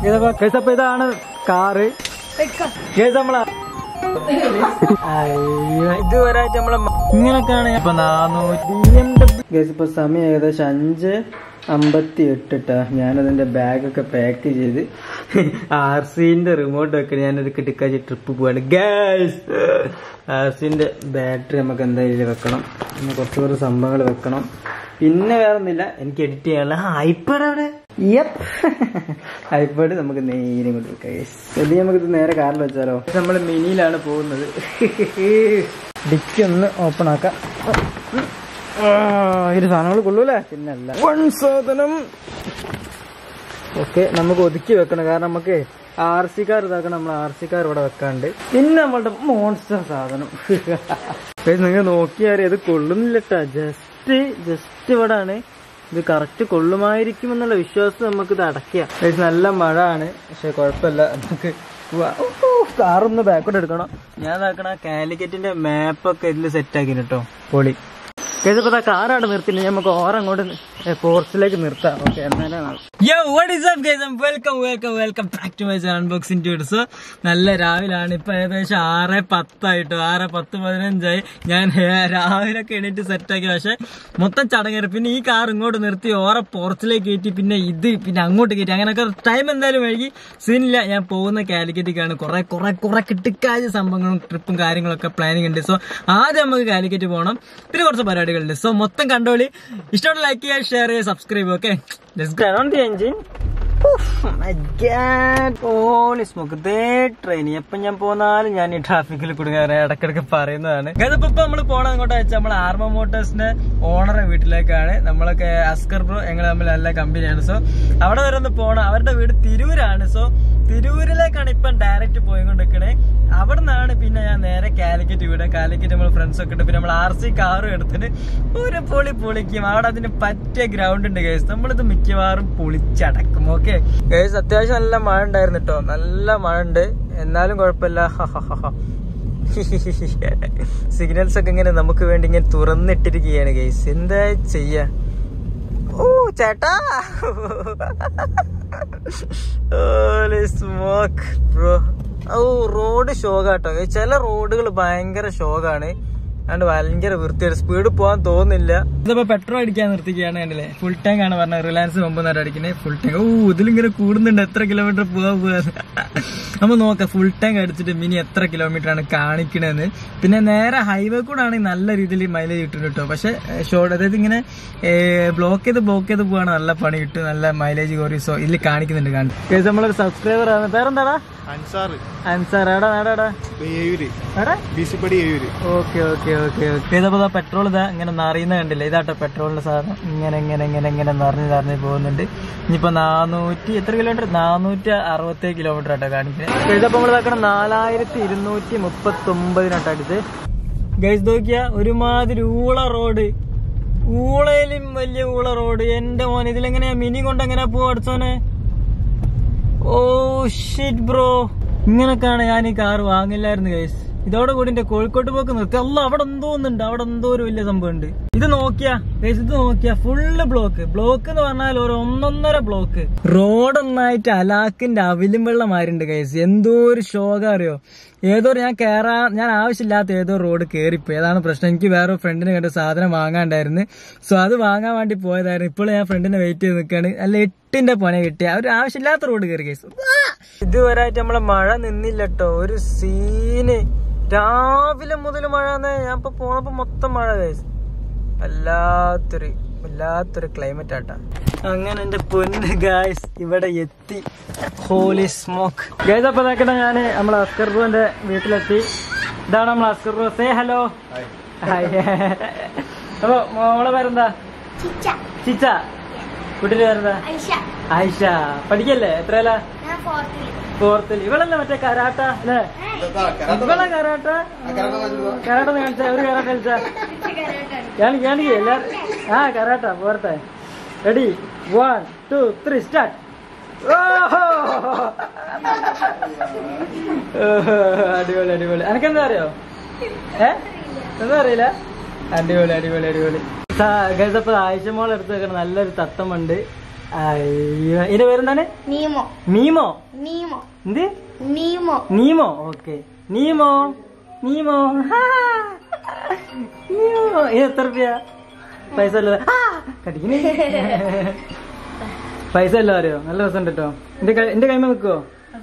ഇതപ്പോ കേസപ്പ ഇതാണ് car case നമ്മളെ അയ്യോ, ഇതുവരെയായിട്ട് നമ്മളെ മ- ഇങ്ങനൊക്കെയാണ് ഇപ്പൊ നാനൂറ്റി ബി എം ഡബ്ല്യു കേസ് ഇപ്പൊ സമയം ഏകദേശം അഞ്ച് അമ്പത്തി എട്ടിട്ടാ ഞാനതിന്റെ ബാഗൊക്കെ പാക്ക് ചെയ്ത് ആർ സിന്റെ റിമോട്ട് വെക്കണ ഞാനൊരു കിട്ടിക്കാച്ചി ട്രിപ്പ് പോവാണ് ഗൈസ് ആർ സിന്റെ ബാറ്ററി നമുക്ക് എന്തായാലും വെക്കണം പിന്നെ കുറച്ച് കുറച്ച് സംഭവങ്ങൾ വെക്കണം പിന്നെ വേറെ ഒന്നുമില്ല എനിക്ക് എഡിറ്റ് ചെയ്യാനുള്ള ഐപ്പാഡ് അവിടെ യപ്പ് ഐപ്പാഡ് നമുക്ക് നേരെ കൊണ്ട് വെക്കാം guys. അല്ലെങ്കിൽ നമുക്ക് ഇത് നേരെ കാറിൽ വെച്ചാലോ നമ്മൾ മിനിയിലാണ് പോകുന്നത് ഡിക്കി ഒന്ന് ഓപ്പൺ ആക്കാം ആ, ഇത് സാധനങ്ങൾ കൊള്ളൂലേ പിന്നല്ല വൺ സാധനം ഓക്കെ നമുക്ക് ഒതുക്കി വെക്കണം കാരണം നമുക്ക് ആർ സി കാർ ഇതാക്കണം നമ്മൾ ആർ സി കാർ ഇവിടെ വെക്കാണ്ട് പിന്നെ നമ്മളുടെ മോൺസ്റ്റർ സാധനം നിങ്ങൾ നോക്കിയാൽ ഇത് കൊള്ളുന്നില്ലട്ടാ ജസ്റ്റ് ജസ്റ്റ് ഇവിടെ ആണ് ഇത് കറക്റ്റ് കൊള്ളുമായിരിക്കും എന്നുള്ള വിശ്വാസം നമുക്ക് ഇത് അടയ്ക്കാം Guys, നല്ല മഴ ആണ് പക്ഷെ കുഴപ്പമില്ല നമുക്ക് വ- ഊ, കാറൊന്ന് ബാക്കോട്ട് എടുക്കണം ഞാൻ ഇതാക്കണ കാലിക്കറ്റിന്റെ മാപ്പൊക്കെ ഇതിൽ സെറ്റ് ആക്കി കേട്ടോ പൊളി ഇതിപ്പോ കാറാണ് നിർത്തില്ല നമുക്ക് ഓരങ്ങോട്ട് പോർച്ചിലേക്ക് നിർത്താം ഓക്കെ എന്നാലും yo what is up guys welcome welcome welcome back to my unboxing dudes നല്ല രാവിലാണ് ഇപ്പൊ ഏകദേശം ആറ് പത്തായിട്ടോ ആറ് പത്ത് പതിനഞ്ചായി ഞാൻ ഹേ- രാവിലെ ഒക്കെ എണീറ്റ് സെറ്റാക്കി പക്ഷെ മൊത്തം ചടങ്ങേറി പിന്നെ ഈ കാർ ഇങ്ങോട്ട് നിർത്തി ഓറെ പോർച്ചിലേക്ക് കയറ്റി പിന്നെ ഇത് പിന്നെ അങ്ങോട്ട് കയറ്റി അങ്ങനെയൊക്കെ ടൈം എന്തായാലും വൈകി സീനില്ല ഞാൻ പോകുന്ന കാലിക്കറ്റിക്കാണ് കുറെ കുറെ കുറെ കിട്ടിക്കാഴ്ച സംഭവങ്ങളും ട്രിപ്പും കാര്യങ്ങളൊക്കെ പ്ലാനിങ് ഉണ്ട് സോ ആദ്യം നമുക്ക് കാലിക്കറ്റ് പോകണം പിന്നെ കുറച്ച് പരിപാടികളുണ്ട് സോ മൊത്തം കണ്ടോളി ഇഷ്ടമുള്ള ലൈക്ക് ചെയ്യുക ഷെയർ ചെയ്യുക സബ്സ്ക്രൈബ് ഓക്കെ എഞ്ചിൻ ട്രെയിൻ എപ്പം ഞാൻ പോന്നാലും ഞാൻ ഈ ട്രാഫിക്കിൽ കുടുങ്ങാൻ ഇടക്കിടക്ക് പറയുന്നതാണ് ഇതിപ്പോ ഇപ്പൊ നമ്മൾ പോണത് അങ്ങോട്ട് വെച്ചാൽ നമ്മൾ ആർമ മോട്ടോഴ്സിന്റെ ഓണറെ വീട്ടിലേക്കാണ് നമ്മളൊക്കെ അസ്കർ ബ്രോ ഞങ്ങൾ തമ്മിൽ നല്ല കമ്പനിയാണ് സോ അവിടെ വരെ ഒന്ന് പോണം അവരുടെ വീട് തിരൂരാണ് സോ തിരൂരിലേക്കാണ് ഇപ്പം ഡയറക്റ്റ് പോയിക്കൊണ്ടിരിക്കണേ അവിടെ നിന്നാണ് പിന്നെ ഞാൻ നേരെ കാലിക്കറ്റ് വീട് കാലിക്കറ്റ് നമ്മൾ ഫ്രണ്ട്സ് ഒക്കെ ഉണ്ട് പിന്നെ നമ്മൾ ആർ സി കാറും എടുത്തിട്ട് ഒരു പൊളി പൊളിക്കും അവിടെ അതിന് പറ്റിയ ഗ്രൗണ്ട് ഉണ്ട് ഗേസ് നമ്മളിത് മിക്കവാറും പൊളിച്ചടക്കും ഓക്കെ ഗേസ് അത്യാവശ്യം നല്ല മഴ ഉണ്ടായിരുന്നു കേട്ടോ നല്ല മഴ ഉണ്ട് എന്നാലും കുഴപ്പമില്ല സിഗ്നൽസ് ഒക്കെ ഇങ്ങനെ നമുക്ക് വേണ്ടി ഇങ്ങനെ തുറന്നിട്ടിരിക്കുകയാണ് ഗേസ് എന്താ ചെയ്യാ ഓ ചേട്ടാ സ്മോക്ക് ബ്രോ ഓ റോഡ് ഷോകാട്ടോ ചില റോഡുകൾ ഭയങ്കര ഷോകാണ് അതുകൊണ്ട് ഭയങ്കര വൃത്തിയായിട്ട് സ്പീഡ് പോകാൻ തോന്നില്ല ഇതിപ്പോ പെട്രോൾ അടിക്കാൻ നിർത്തിക്കുകയാണ് കണ്ടില്ലേ ഫുൾ ടാങ്ക് ആണ് പറഞ്ഞത് റിലയൻസ് മുമ്പ് നേരം അടിക്കുന്നത് ഫുൾ ടാങ്ക് ഓ ഇതിലിങ്ങനെ കൂടുന്നുണ്ട് എത്ര കിലോമീറ്റർ പോവാ പോവാ നമ്മൾ നോക്കാം ഫുൾ ടാങ്ക് അടിച്ചിട്ട് മിനി എത്ര കിലോമീറ്റർ ആണ് കാണിക്കണതെന്ന് പിന്നെ നേരെ ഹൈവേ കൂടെ ആണെങ്കിൽ നല്ല രീതിയിൽ മൈലേജ് കിട്ടും കേട്ടോ പക്ഷെ ഷോർട്ട് അതായത് ഇങ്ങനെ ബ്ലോക്ക് ചെയ്ത് ബ്ലോക്ക് ചെയ്ത് പോവാണ് നല്ല പണി കിട്ടും നല്ല മൈലേജ് കുറയും സോ ഇതിൽ കാണിക്കുന്നുണ്ട് കാണും നമ്മളൊരു സബ്സ്ക്രൈബർ ആണ് പേരെന്താടാ അൻസാറ് അൻസാർ എടാ എടാ ഏയൂര് എടാ ബിസിപ്പടി ഏയൂര് ഓക്കെ ഓക്കെ ഓക്കെ ഓക്കെ ഇതപ്പോ പെട്രോൾ ഇതാ ഇങ്ങനെ നിറയുന്ന കണ്ടില്ല ഇതാട്ടോ പെട്രോളിന്റെ സാധനം ഇങ്ങനെ ഇങ്ങനെ ഇങ്ങനെ ഇങ്ങനെ നിറഞ്ഞ് നിറഞ്ഞ് പോകുന്നുണ്ട് ഇനിയിപ്പോ നാനൂറ്റി എത്ര കിലോമീറ്റർ നാനൂറ്റി അറുപത്തേഴ് കിലോമീറ്റർ ആട്ടോ കാണിക്കുന്നത് ഇതപ്പോ നമ്മൾ ഇതാക്കണം നാലായിരത്തി ഇരുന്നൂറ്റി മുപ്പത്തി ഒമ്പതിനാട്ടോ അടിച്ച് ഗൈസ് നോക്കിയ ഒരുമാതിരി ഊള റോഡ് ഊളയിലും വലിയ ഊള റോഡ് എന്റെ മോൻ ഇതിലെങ്ങനെയാ മിനി കൊണ്ട് എങ്ങനെയാ പോവാ അടിച്ചോനെ ഓ ഷിറ്റ് ബ്രോ ഇങ്ങനൊക്കെയാണ് ഞാൻ ഈ കാർ വാങ്ങില്ലായിരുന്നു ഗൈസ് ഇതോടെ കൂടി എന്റെ കോഴിക്കോട്ട് പോക്ക് നിർത്തി അല്ല അവിടെ എന്തോ ഒന്നുണ്ട് അവിടെ എന്തോ ഒരു വലിയ സംഭവം ഉണ്ട് ഇത് നോക്കിയാ ഗൈസ് ഇത് നോക്കിയാ ഫുള്ള് ബ്ലോക്ക് ബ്ലോക്ക് എന്ന് പറഞ്ഞാൽ ഒരു ഒന്നൊന്നര ബ്ലോക്ക് റോഡ് ഒന്നായിട്ട് അലാക്കിന്റെ അവിലും വെള്ളമാരുണ്ട് ഗൈസ് എന്തോ ഒരു ശോകം അറിയോ ഏതോ ഒരു ഞാൻ കേറാ ഞാൻ ആവശ്യമില്ലാത്ത ഏതോ റോഡ് കയറിപ്പോയി അതാണ് പ്രശ്നം എനിക്ക് വേറെ ഫ്രണ്ടിനെ കണ്ട് സാധനം വാങ്ങാണ്ടായിരുന്നു സോ അത് വാങ്ങാൻ വേണ്ടി പോയതായിരുന്നു ഇപ്പോൾ ഞാൻ ഫ്രണ്ടിനെ വെയിറ്റ് ചെയ്ത് നിൽക്കുകയാണ് അല്ല എട്ടിന്റെ പണി കിട്ടിയ ഒരു ആവശ്യമില്ലാത്ത റോഡ് കയറി കേസ് ഇതുവരെയായിട്ട് നമ്മളെ മഴ നിന്നില്ല കേട്ടോ ഒരു സീന് രാവിലെ മുതൽ മഴ ഞാൻ ഇപ്പൊ പോണപ്പോ മൊത്തം മഴ കേസ് വല്ലാത്തൊരു വല്ലാത്തൊരു ക്ലൈമറ്റ് ആട്ടാ അങ്ങനെ എന്റെ പൊന്ന് ഗായ്സ് ഇവിടെ എത്തി ഹോലി സ്മോക്ക് ഗൈസ് അപ്പൊ നോക്കട്ടെ ഞാന് നമ്മളെ അസ്കർ ബ്രോന്റെ വീട്ടിലെത്തി ഇതാണ് നമ്മളെ Askar bro say hello hi അപ്പൊ മോളെ പേരെന്താ ചിച്ച ചിച്ച കുട്ടിയുടെ പേരെന്താ ഐഷ ആയിഷ പഠിക്കല്ലേ എത്രയല്ല ഞാൻ ഫോർത്തിൽ ഫോർത്തിൽ ഇവളല്ലേ മറ്റേ കരാട്ട അല്ലേ ഇവളെ കരാട്ട കരാട്ട കാണിച്ച ഒരു കരാട്ട കളിച്ച കാണി കാണി എല്ലാരും ആ കരാട്ട പോരട്ടെ ready one two three start അടിപൊളി അടിപൊളി എനക്കെന്താ അറിയോ ഏ എന്താ അറിയില്ല അടിപൊളി അടിപൊളി അടിപൊളി ഗതപ്പോ ആയിഷ മോൾ എടുത്ത് വെക്കണം നല്ലൊരു തത്തമുണ്ട് അയ്യോ ഇതിന്റെ പേരെന്താണ് നീമോ മീമോ നീമോ എന്ത് നീമോ നീമോ ഓക്കെ നീമോ നീമോ ഹാ. നീമോ ഇത് എത്ര രൂപ പൈസ അല്ലോ കടിക്കണേ പൈസ അല്ലോ അറിയോ നല്ല രസം കേട്ടോ എന്റെ കൈ- എന്റെ കൈമ നിൽക്കുവോ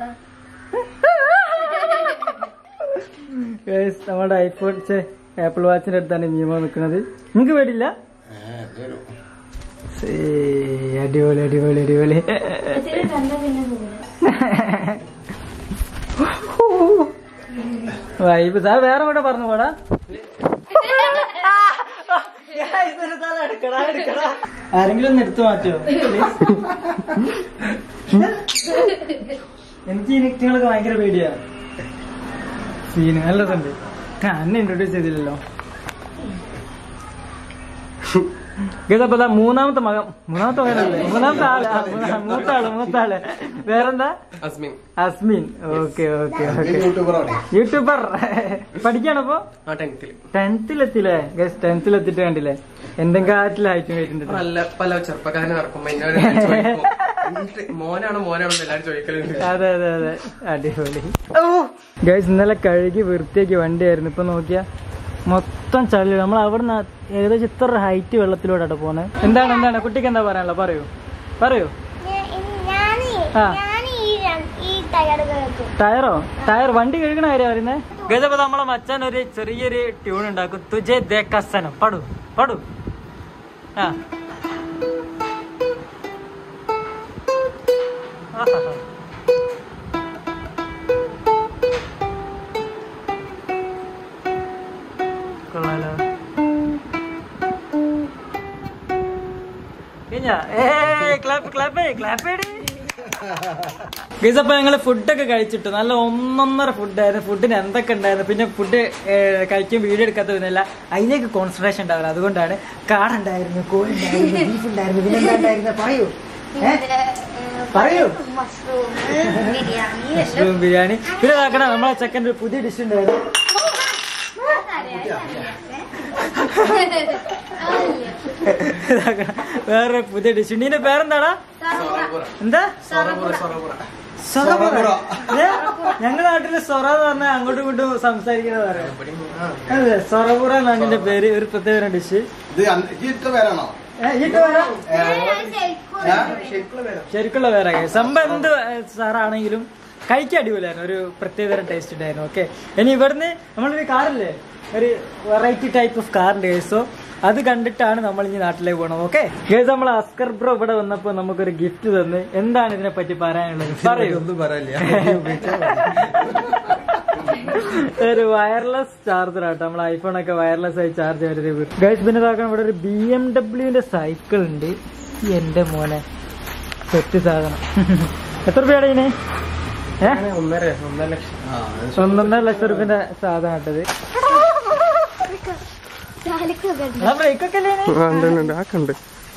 Guys, നമ്മുടെ ഐഫോൺ ആപ്പിൾ വാച്ചിന്റെ അടുത്താണ് മീമോ നിൽക്കുന്നത് നിങ്ങക്ക് പേടില്ല സേ, അടിപൊളി അടിപൊളി അടിപൊളി വൈബ് സാർ വേറെ കൂടെ പറഞ്ഞു പോടാ ആരെങ്കിലും ഒന്ന് എടുത്തു മാറ്റോ എനിക്ക് ഈ നിങ്ങളൊക്കെ ഭയങ്കര പേടിയാ സീന് നല്ല രസമുണ്ട് ആ എന്നെ ഇൻട്രൊഡ്യൂസ് ചെയ്തില്ലല്ലോ ഇതപ്പോ ദാ മൂന്നാമത്തെ മകൻ മൂന്നാമത്തെ മകനല്ലേ മൂന്നാമത്തെ ആള് ആ, മൂന്നാ- മൂത്താള് മൂത്താള് വേറെന്താ Asmin Asmin okay okay okay യൂട്യൂബറാണ് യൂട്യൂബർ പഠിക്കാണപ്പോ ആ ടെൻത്തില് ടെൻത്തിലെത്തില്ലേ ഗസ് ടെൻത്തിലെത്തിട്ട് കണ്ടില്ലേ എന്തെങ്കിലും ആറ്റിലായിട്ടും വരുന്നുണ്ട് നല്ല പല ചെറുപ്പക്കാരനെ നടക്കുമ്പോ എന്നോട് എല്ലാവരും ചോദിക്കും, "എന്നിട്ട് മോനാണോ മോനാണോ എന്ന് എല്ലാരും ചോദിക്കലുണ്ട് അതെ അതെ അതെ അടിപൊളി ഗൈസ് ഇന്നലെ കഴുകി വൃത്തിയാക്കി വണ്ടിയായിരുന്നു ഇപ്പൊ നോക്കിയാ മൊത്തം ചളി നമ്മൾ അവിടുന്ന് ഏകദേശം ഇത്ര ഹൈറ്റ് വെള്ളത്തിലൂടെ പോന്നെ എന്താണ് എന്താണ് കുട്ടിക്ക് എന്താ പറയാനുള്ള പറയൂ പറയൂ ഞാൻ ആ. ഞാൻ ഈ ര- ഈ ടയർ കേൾക്കും ടയറോ ടയർ വണ്ടി കഴുകണ കാര്യം പറയുന്നത് ഗതപ്പോ നമ്മളെ മച്ചാൻ ഒരു ചെറിയൊരു ട്യൂൺ ഉണ്ടാക്കും തുജെ ദേക്കസനം പടു പടു ആ ആഹാഹാ. കൊള്ളാലോ കഴിഞ്ഞാ ഏ ക്ലാപ്പ് ക്ലാപ്പ് ക്ലാപ്പ് ഗൈസ് അപ്പൊ ഞങ്ങള് ഫുഡൊക്കെ കഴിച്ചിട്ടു നല്ല ഒന്നൊന്നര ഫുഡായിരുന്നു ഫുഡിന് എന്തൊക്കെ ഉണ്ടായിരുന്നു പിന്നെ ഫുഡ് കഴിക്കും വീഡിയോ എടുക്കാത്ത ഒന്നുമില്ല അതിലേക്ക് കോൺസെൻട്രേഷൻ ഉണ്ടാവില്ല അതുകൊണ്ടാണ് കാടുണ്ടായിരുന്നു കോഴി ഉണ്ടായിരുന്നു ബീഫ് ഉണ്ടായിരുന്നു പിന്നെ എന്താ ഉണ്ടായിരുന്നത് പറയൂ ഏ? പറയൂ മഷ്റൂം ബിരിയാണി എല്ലാം മഷ്റൂം ബിരിയാണി പിന്നെ നോക്കണം നമ്മളെ ചെക്കൻ്റെ ഒരു പുതിയ ഡിഷ് ഉണ്ടായിരുന്നു ഇതാക്കണം. വേറെ പുതിയ ഡിഷ് ഉണ്ട് ഇതിന്റെ പേരെന്താടാ എന്താ സൊറപുറ സൊറപുറ സൊറപുറ ഞങ്ങളുടെ നാട്ടില് സൊറ എന്ന് പറഞ്ഞാൽ അങ്ങോട്ടും ഇങ്ങോട്ടും സംസാരിക്കുന്നത് പറയാം അതെ സൊറപുറ എന്നാണ് ഇതിന്റെ പേര് ഒരു പ്രത്യേക ഡിഷ് ഇത് അന്ന് ഈ ഇട്ട പേരാണോ ശരിക്കുള്ള വേറെ സംഭവം എന്ത് സാറാണെങ്കിലും കഴിക്കാൻ അടിപൊളിയായിരുന്നു ഒരു പ്രത്യേകതരം ടേസ്റ്റ് ഉണ്ടായിരുന്നു ഓക്കെ ഇനി ഇവിടുന്ന് നമ്മളൊരു കാറില്ലേ ഒരു വെറൈറ്റി ടൈപ്പ് ഓഫ് കാറിന്റെ കേസോ അത് കണ്ടിട്ടാണ് നമ്മൾ ഇനി നാട്ടിലേക്ക് പോകണം ഓക്കെ കേസ് നമ്മൾ അസ്കർ ബ്രോ ഇവിടെ വന്നപ്പോ നമുക്കൊരു ഗിഫ്റ്റ് തന്ന് എന്താണ് ഇതിനെ പറ്റി പറയാനുള്ളത് പറയൂ ഒന്നും പറയില്ല ഒരു വയർലെസ് ചാർജർ ആട്ടോ നമ്മൾ ഐഫോൺ ഒക്കെ വയർലെസ് ആയി ചാർജ് ചെയ്തൊരു ഗൈസ് പിന്നെ ഇതാക്കണം ഇവിടെ ഒരു ബി എം ഡബ്ല്യുവിന്റെ സൈക്കിൾ ഉണ്ട് ഈ എന്റെ മോനെ സെറ്റ് സാധനം എത്ര രൂപയാണ് ഇതിന് ഏഹ് ഒന്നര ഒന്നര ലക്ഷം ഒന്നൊന്നര ലക്ഷം റുപ്യന്റെ സാധനം ഇട്ടത് ബ്രേക്ക് ഒക്കെ അല്ലേ ഇതിന്? ആക്കണ്ട്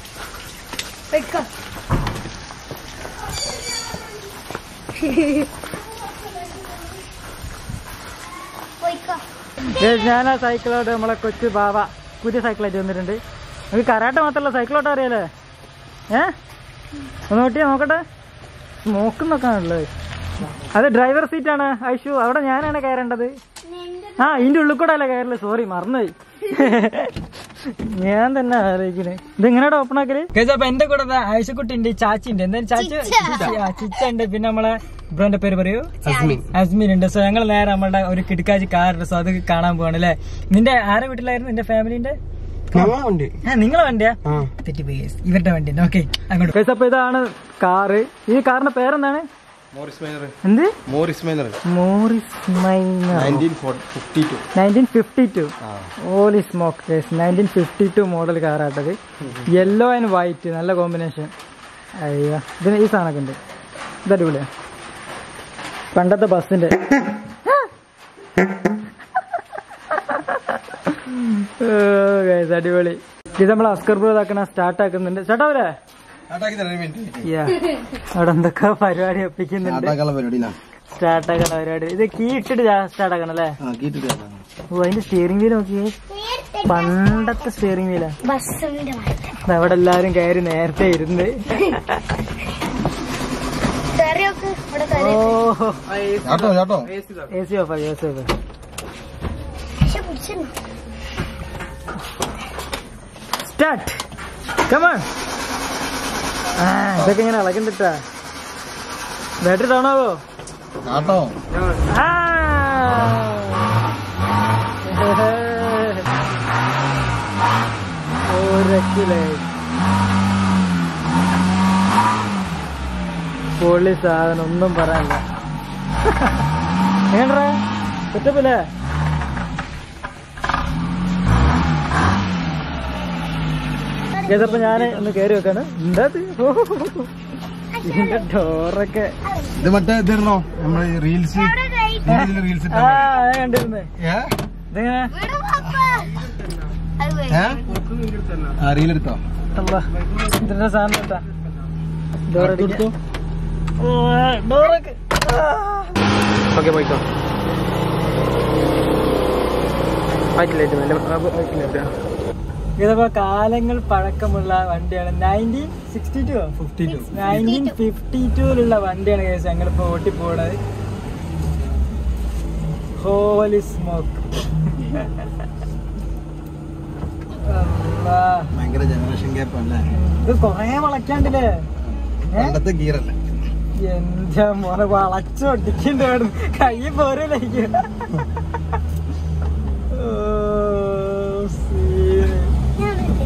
പോയിക്കോ Guys, ഞാൻ ആ സൈക്കിളോട് നമ്മളെ കൊച്ചു ബാവ പുതിയ സൈക്കിളായിട്ട് വന്നിട്ടുണ്ട് നമുക്ക് കരാട്ട മാത്രമല്ല സൈക്കിളോട്ട് അറിയാലേ ഏ ഒന്ന് നോട്ടിയാ നോക്കട്ടെ നോക്കുന്നൊക്കെയാണുള്ളത് അത് ഡ്രൈവർ സീറ്റാണ് ഐഷു അവിടെ ഞാനാണ് കയറേണ്ടത് ആ ഇതിന്റെ ഉള്ളിൽ കൂടെ അല്ല കയറല് സോറി മറന്നുപോയി ഞാൻ തന്നെ ആലോചിക്കുന്നത് ഇത് എങ്ങനെയാ ഓപ്പൺ ആക്കല് അപ്പൊ എന്റെ കൂടെ ഐഷക്കുട്ടി ഉണ്ട് ചാച്ചി ഉണ്ട് എന്തായാലും ചാച്ചി ആ, ചിച്ച ഉണ്ട് പിന്നെ നമ്മളെ ബ്രോന്റെ പേര് പറയൂ അസ്മിൻ അസ്മിൻ ഉണ്ട് സോ ഞങ്ങൾ നേരെ നമ്മളുടെ ഒരു കിടക്കാച്ചി കാറുണ്ട് സോ അത് കാണാൻ പോവാണ് അല്ലേ നിന്റെ ആരെ വീട്ടിലായിരുന്നു നിന്റെ ഫാമിലിന്റെ ഉണ്ട് ആ നിങ്ങളെ വണ്ടിയാ ആ തെറ്റിപ്പോയി guys. ഇവരുടെ വണ്ടി ഓക്കെ അങ്ങോട്ട് അപ്പൊ ഇതാണ് കാറ് ഈ കാറിന്റെ പേരെന്താണ് മോറിസ് മൈനർ എന്ത് Morris Minor Morris Minor nineteen fifty two nineteen fifty two holy smoke nineteen fifty two model കാറാട്ടത് യെല്ലോ ആൻഡ് വൈറ്റ് നല്ല കോമ്പിനേഷൻ അയ്യോ ഇതിന് ഈ സാധനമൊക്കെ ഉണ്ട് ഇത് അടിപൊളിയാ പണ്ടത്തെ ബസ്സിന്റെ ഓ, guys, അടിപൊളി ഇത് നമ്മൾ അസ്കർ ബ്രോ ഇതാക്കണ സ്റ്റാർട്ട് ആക്കുന്നുണ്ട് സ്റ്റാർട്ട് ആവൂലേ ആട്ടാക്കി തരാൻ വേണ്ടി യാ അവിടെ എന്തൊക്കെ പരിപാടി ഒപ്പിക്കുന്നുണ്ട് ആട്ടാക്കാനുള്ള പരിപാടി സ്റ്റാർട്ട് ആക്കണ പരിപാടി ഇത് കീ ഇട്ടിട്ട് സ്റ്റാർട്ട് ആക്കണം അല്ലേ ആ കീട്ടിട്ട് ഓ അതിന്റെ സ്റ്റിയറിംഗ് വീൽ നോക്കിയേ പേര് പണ്ടത്തെ സ്റ്റിയറിംഗ് വീല ബസ്സിന്റെ മാറ്റം അവിടെ എല്ലാരും കയറി നേരത്തെ ഇരുന്ന് തെറിയൊക്കെ ഇവിടെ ഓ തെറി ചാട്ടോ ചാട്ടോ A C off A C off പക്ഷെ പിടിച്ചിരുന്നു സ്റ്റാർട്ട് കമാൺ ആ ഇതൊക്കെ ഇങ്ങനെ ഇളകണ്ടിട്ടാ ബാറ്ററി ഡൗൺ ആവോ ചാട്ടോ ആ ഒരക്കിലേ പൊള്ളി സാധനം ഒന്നും പറയാനില്ല എങ്ങനെടാ കുറ്റപ്പില്ലേ ഇതപ്പോ ഞാന് ഒന്ന് കേറി വെക്കാണ് എന്താ ഇത്? ഓ, ഇതിന്റെ ഡോറൊക്കെ ഇത് മറ്റേ ഇതിടണോ നമ്മള് റീൽസ് റീൽസ് ആ ഞാൻ കണ്ടിരുന്നേ ഏ ഇതെങ്ങനെ വിടു പാപ്പ. അത് പോയി. ഏ ആ റീൽ എടുത്തോ അല്ല ഇതിന്റെ സാധനം കേട്ടാ ഡോറടിക്കോ ഡോറൊക്കെ ഓക്കെ പോയിക്കോ ആയിട്ടില്ല മെല്ലെ ഇതിപ്പോ കാലങ്ങൾ പഴക്കമുള്ള വണ്ടിയാണ് nineteen sixty two fifty two nineteen fifty ടൂലുള്ള വണ്ടിയാണ് കേസ് ഞങ്ങളിപ്പോ ഓട്ടിപ്പോണത് ഹോലി സ്മോക്ക് ഭയങ്കര ജനറേഷൻ ഗ്യാപ്പ് അല്ലേ ഇത് കൊറേ വളയ്ക്കാണ്ടില്ലേ ഏ? പണ്ടത്തെ ഗീറല്ല എന്റെ മോനെ വളച്ചു ഒട്ടിക്കണ്ട കൈ പോരലേക്ക് ഞാൻ വിട്ടു.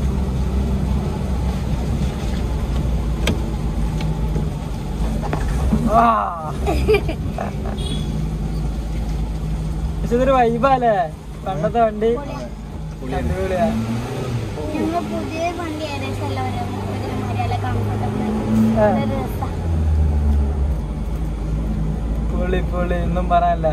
പക്ഷെ ഇതൊരു വൈബല്ലേ പണ്ടത്തെ വണ്ടി അടിപൊളിയാ ഞങ്ങൾ പുതിയ വണ്ടി ഏകദേശം എല്ലാവരും ഒരുമാതിരി കംഫർട്ടബിൾ ആ. രസം പൊളി പൊളി ഒന്നും പറയാനില്ല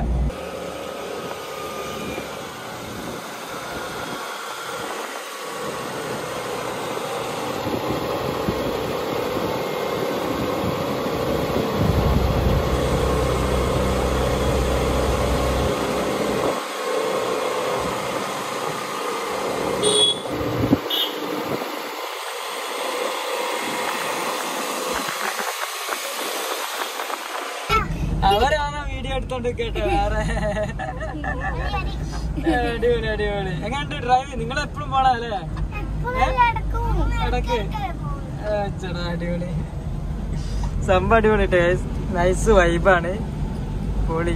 അവരാണോ വീഡിയോ എടുത്തോണ്ട് കേട്ടോ വേറെ അടിപൊളി അടിപൊളി എങ്ങനെയുണ്ട് ഡ്രൈവ് നിങ്ങൾ എപ്പോഴും പോണ അല്ലേ ഇടയ്ക്ക് ആ, ചേട്ടാ അടിപൊളി സംഭവം അടിപൊളി ടേസ്റ്റ് നൈസ് വൈബാണ് പൊളി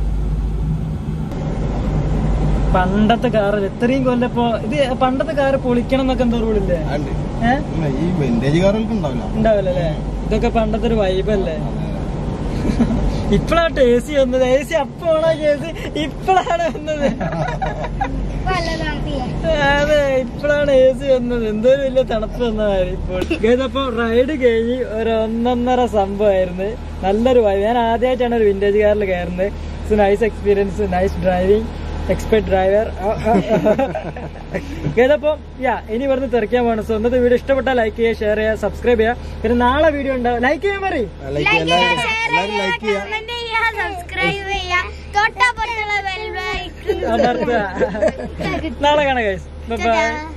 പണ്ടത്തെ കാറ് ഇത്രയും കൊല്ലപ്പോ ഇത് പണ്ടത്തെ കാറ് പൊളിക്കണം എന്നൊക്കെ എന്തോ റൂളില്ലേ ആണ്ട്. ഏഹ് ഇല്ല, ഈ വെന്റേജ് കാറുകൾക്ക് ഉണ്ടാവില്ല ഉണ്ടാവില്ലല്ലേ ഇതൊക്കെ പണ്ടത്തെ ഒരു വൈബല്ലേ ഇപ്പഴാട്ടോ എ സി വന്നത് എ സി അപ്പോണോ എ സി ഇപ്പഴാണ് വന്നത് അതെ ഇപ്പഴാണ് എ സി വന്നത് എന്തോ ഒരു വലിയ തണുപ്പ് വന്നതായി ഇപ്പോൾ ഇതപ്പോ റൈഡ് കഴിഞ്ഞ് ഒരു ഒന്നൊന്നര സംഭവമായിരുന്നു നല്ലൊരു വൈബ് ഞാൻ ആദ്യമായിട്ടാണ് ഒരു വിന്റേജ് കാറിൽ കയറുന്നത് it's nice experience nice driving expert driver ഏതപ്പോ യാ ഇനി ഇവിടുന്ന് തെറിക്കാൻ പോകണം സോ ഇന്നത്തെ വീഡിയോ ഇഷ്ടപ്പെട്ടാൽ ലൈക്ക് ചെയ്യുക ഷെയർ ചെയ്യുക സബ്സ്ക്രൈബ് ചെയ്യുക പിന്നെ നാളെ വീഡിയോ ഉണ്ടാവും ലൈക്ക് ചെയ്യാൻ പറയും ലൈക്ക് എല്ലാവരും എല്ലാവരും ലൈക്ക് ചെയ്യാം കമന്റ് ചെയ്യാ സബ്സ്ക്രൈബ് ചെയ്യാ തൊട്ടപ്പുറത്തുള്ള ബെൽ ബൈക്കൺ അമർത്തുക നാളെ കാണാം ഗൈസ് ബൈ Ta-da.